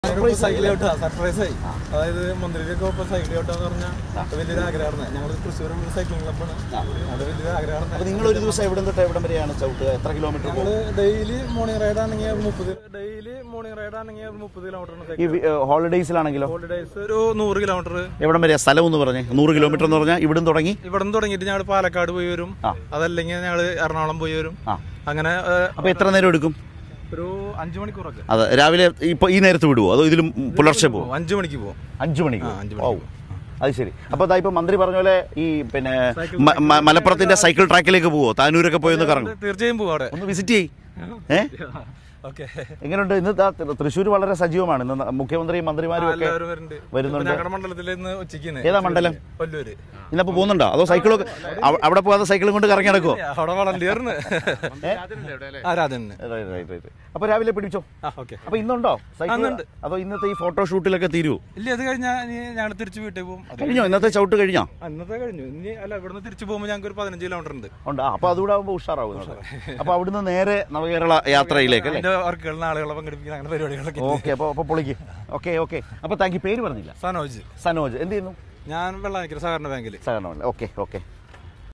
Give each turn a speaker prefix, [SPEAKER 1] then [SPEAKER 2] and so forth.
[SPEAKER 1] Surprise cycle ഔട്ടാ surprise ആയി അതായത് മന്ത്രിയിലൊക്കെ ഇപ്പൊ സൈക്കിൾ ഔട്ടാന്ന് പറഞ്ഞാൽ വലിയൊരു ആഗ്രഹമാണ് ഞങ്ങൾ തൃശ്ശൂർ സൈക്ലിംഗ് ക്ലബ്ബാണ് അത് വലിയൊരു ആഗ്രഹമാണ്
[SPEAKER 2] അപ്പൊ നിങ്ങൾ ഒരു ദിവസം എവിടെ തൊട്ട് എവിടം വരെയാണ് ചവിട്ടുക എത്ര കിലോമീറ്റർ പോകും
[SPEAKER 1] നമ്മള് ഡെയിലി മോർണിംഗ് റൈഡ് ആണെങ്കിൽ ഒരു മുപ്പത് ഡെയിലി മോർണിംഗ് റൈഡ് ആണെങ്കിൽ ഒരു മുപ്പത് കിലോമീറ്റർ
[SPEAKER 2] ഈ ഹോളിഡേയ്സിലാണെങ്കിലോ
[SPEAKER 1] ഹോളിഡേയ്സ് ഒരു നൂറ് കിലോമീറ്റർ
[SPEAKER 2] എവിടം വരെ സ്ഥലം എന്ന് പറഞ്ഞേ നൂറ് കിലോമീറ്റർ എന്ന് പറഞ്ഞാൽ ഇവിടുന്ന് തുടങ്ങി
[SPEAKER 1] ഇവിടെ നിന്ന് തുടങ്ങിയിട്ട് ഞങ്ങൾ പാലക്കാട് പോയി വരും
[SPEAKER 2] ആ.
[SPEAKER 1] അതല്ലെങ്കിൽ ഞങ്ങൾ എറണാകുളം പോയി വരും
[SPEAKER 2] ആ
[SPEAKER 1] അങ്ങനെ ഏ,
[SPEAKER 2] അപ്പൊ എത്ര നേരം എടുക്കും
[SPEAKER 1] ഒരു അഞ്ചു മണിക്കൂറൊക്കെ
[SPEAKER 2] അതെ രാവിലെ ഇപ്പൊ ഈ നേരത്ത് വിടുവോ അതോ ഇതിലും പുലർച്ചെ പോകും
[SPEAKER 1] അഞ്ചു മണിക്ക് പോകും
[SPEAKER 2] അഞ്ചു മണിക്ക്
[SPEAKER 1] ആ, അഞ്ച്
[SPEAKER 2] ഓ അത് ശരി അപ്പൊ ദാ ഇപ്പൊ മന്ത്രി പറഞ്ഞ പോലെ ഈ പിന്നെ മ- മ- മലപ്പുറത്തിന്റെ സൈക്കിൾ ട്രാക്കിലേക്ക് പോവോ താനൂരൊക്കെ പോയി ഒന്ന് കറങ്ങും
[SPEAKER 1] തീർച്ചയായും പോകും അവിടെ
[SPEAKER 2] ഒന്ന് വിസിറ്റ് ചെയ്യ് ഏ
[SPEAKER 1] ഓക്കെ
[SPEAKER 2] എങ്ങനെയുണ്ട് ഇന്ന് ദാ തൃശ്ശൂർ വളരെ സജീവമാണ് ഇന്ന് മുഖ്യമന്ത്രിയും മന്ത്രിമാരും ഒക്കെ
[SPEAKER 1] എല്ലാവരും വരുന്നുണ്ട്
[SPEAKER 2] വരുന്നുണ്ട്.
[SPEAKER 1] ഇപ്പൊ ഞങ്ങളുടെ മണ്ഡലത്തിൽ ഇന്ന് ഉച്ചയ്ക്ക്
[SPEAKER 2] ഏതാ മണ്ഡലം?
[SPEAKER 1] കൊല്ലൂര്
[SPEAKER 2] ഇന്നപ്പോ പോകുന്നുണ്ടോ അതോ സൈക്കിളൊക്കെ അവ- അവിടെ പോകാതെ സൈക്കിളും കൊണ്ട് കറങ്ങി നടക്കുവോ
[SPEAKER 1] അവിടെ വളണ്ടിയറിന് ആ രാജന്
[SPEAKER 2] അപ്പൊ രാവിലെ പിടിച്ചോ
[SPEAKER 1] ആ ഓക്കെ
[SPEAKER 2] അപ്പൊ ഇന്നുണ്ടോ സൈക്കിൾ
[SPEAKER 1] അന്നുണ്ട്.
[SPEAKER 2] അതോ ഇന്നത്തെ ഈ ഫോട്ടോഷൂട്ടിലൊക്കെ തീരുവോ
[SPEAKER 1] ഇല്ല അത് കഴിഞ്ഞാൽ ഞങ്ങൾ തിരിച്ചു വീട്ടിൽ പോകും അത്
[SPEAKER 2] കഴിഞ്ഞോ ഇന്നത്തെ ചവിട്ട് കഴിഞ്ഞോ
[SPEAKER 1] അന്നത്തെ കഴിഞ്ഞു ഇനി അല്ല ഇവിടുന്ന് തിരിച്ചു പോകുമ്പോൾ ഞങ്ങൾക്ക് ഒരു പതിനഞ്ച് കിലോമീറ്റർ ഉണ്ട്
[SPEAKER 2] ഉണ്ട് ആ, അപ്പൊ അതുകൂടെ ആകുമ്പോൾ ഉഷാറാവും അപ്പൊ അവിടുന്ന് നേരെ നവകേരള യാത്രയിലേക്ക് അല്ലേ
[SPEAKER 1] അതിന്റെ വർക്കുകൾ ആളുകളെ പങ്കെടുപ്പിക്കുന്ന അങ്ങനെ പരിപാടികളൊക്കെ
[SPEAKER 2] ഓക്കെ അപ്പൊ അപ്പൊ പൊളിക്ക് ഓക്കെ ഓക്കെ അപ്പൊ താങ്ക് യു പേര് പറഞ്ഞില്ല
[SPEAKER 1] സനോജ്
[SPEAKER 2] സനോജ് എന്ത് ചെയ്യുന്നു
[SPEAKER 1] ഞാൻ വെള്ളാനിക്കര സഹകരണ ബാങ്കിൽ
[SPEAKER 2] സഹകരണമല്ല ഓക്കെ ഓക്കെ